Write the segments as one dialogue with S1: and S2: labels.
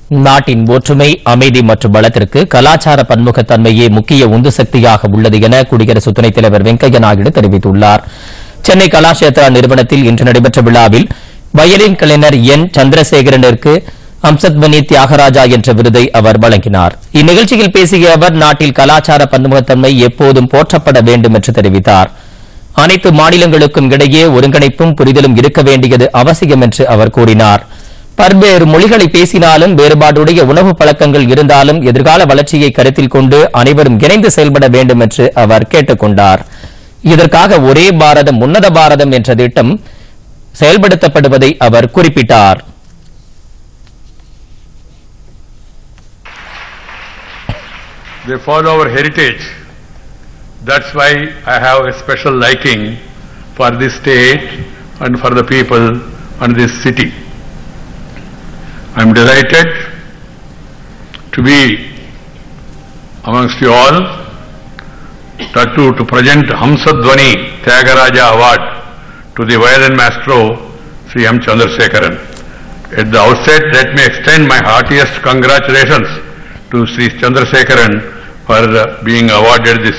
S1: நாட்டின் ஒற்றுமை அமைதி மற்றும் வளத்திற்கு கலாச்சார பன்முகத்தன்மையே முக்கிய உந்து சக்தியாக உள்ளது என குடியரசு துணைத் தலைவர் வெங்கையா நாயுடு தெரிவித்துள்ளார் சென்னை கலாஷேத்ரா நிறுவனத்தில் இன்று நடைபெற்ற விழாவில் வயலின் கலைஞர் என் சந்திரசேகரனிற்கு அம்சத்வனி தியாகராஜா என்ற விருதை அவர் வழங்கினார் இந்நிகழ்ச்சியில் பேசிய அவர் நாட்டில் கலாச்சார பன்முகத்தன்மை எப்போதும் போற்றப்பட வேண்டும் என்று தெரிவித்தார் அனைத்து மாநிலங்களுக்கும் இடையே ஒருங்கிணைப்பும் புரிதலும் இருக்க வேண்டியது அவசியம் என்று அவர் கூறினார் பல்வேறு மொழிகளை பேசினாலும் வேறுபாடுடைய உணவு பழக்கங்கள் இருந்தாலும் எதிர்கால வளர்ச்சியை கருத்தில் கொண்டு அனைவரும் இணைந்து செயல்பட வேண்டும் என்று அவர் கேட்டுக் கொண்டார் இதற்காக ஒரே பாரதம் உன்னத பாரதம் என்ற திட்டம் செயல்படுத்தப்படுவதை அவர் குறிப்பிட்டார்
S2: They follow our heritage. That's why I have a special liking for this state and for the people and this city. I am delighted to be amongst you all, that too to present Hamsadvani Tyagaraja Award to the violin maestro Sri M. Chandrasekharan. At the outset, let me extend my heartiest congratulations to Sri Chandrasekharan for uh, being awarded this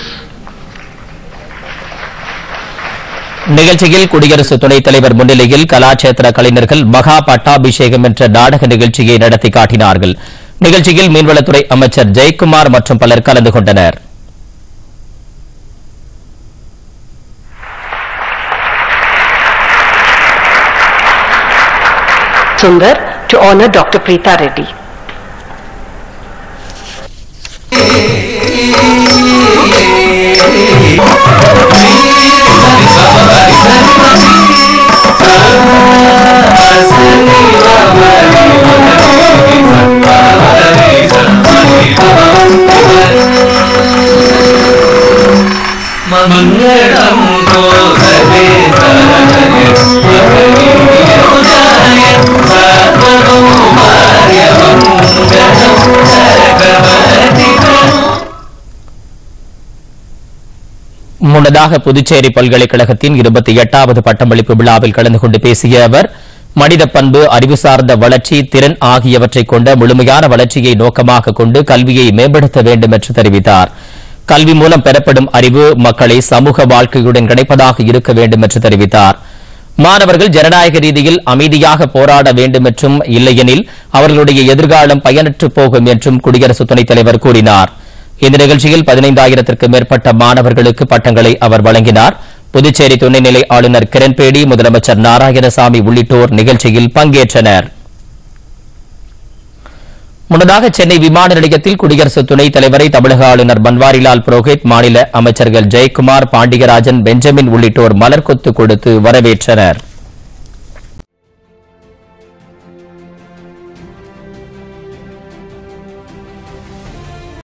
S1: நிகழ்ச்சியில் குடியரசு துணைத் தலைவர் முன்னிலையில் கலாச்சேத்திர கலைஞர்கள் மகா பட்டாபிஷேகம் என்ற நாடக நிகழ்ச்சியை நடத்தி காட்டினார்கள் நிகழ்ச்சியில் மீன்வளத்துறை அமைச்சர் ஜெயக்குமார் மற்றும் பலர் கலந்து கொண்டனர்
S3: Sundar to honor Dr. Preeta Reddy.
S4: மங்களம் கோசலே தரய மகனீயோஜாய சர்வகௌமார்ய மங்களம் சரகவதிகம்
S1: முன்னதாக புதுச்சேரி பல்கலைக்கழகத்தின் இருபத்தி எட்டாவது பட்டமளிப்பு விழாவில் கலந்து கொண்டு பேசிய அவர் மனித பண்பு அறிவு சார்ந்த வளர்ச்சி திறன் ஆகியவற்றை கொண்ட முழுமையான வளர்ச்சியை நோக்கமாக கொண்டு கல்வியை மேம்படுத்த வேண்டும் என்று தெரிவித்தார் கல்வி மூலம் பெறப்படும் அறிவு மக்களை சமூக வாழ்க்கையுடன் இணைப்பதாக இருக்க வேண்டும் என்று தெரிவித்தார் மாணவர்கள் ஜனநாயக ரீதியில் அமைதியாக போராட வேண்டும் என்றும் இல்லையெனில் அவர்களுடைய எதிர்காலம் பயனற்று போகும் என்றும் குடியரசு துணைத் தலைவர் கூறினார் இந்த நிகழ்ச்சியில் பதினைந்தாயிரத்திற்கும் மேற்பட்ட மாணவர்களுக்கு பட்டங்களை அவர் வழங்கினார் புதுச்சேரி துணைநிலை ஆளுநர் கிரண்பேடி முதலமைச்சர் நாராயணசாமி உள்ளிட்டோர் நிகழ்ச்சியில் பங்கேற்றனர் முன்னதாக சென்னை விமான நிலையத்தில் குடியரசு துணைத் தலைவரை தமிழக ஆளுநர் பன்வாரிலால் புரோஹித் மாநில அமைச்சர்கள் ஜெயக்குமார் பாண்டியராஜன் பெஞ்சமின் உள்ளிட்டோர் மலர்கொத்து கொடுத்து வரவேற்றனர்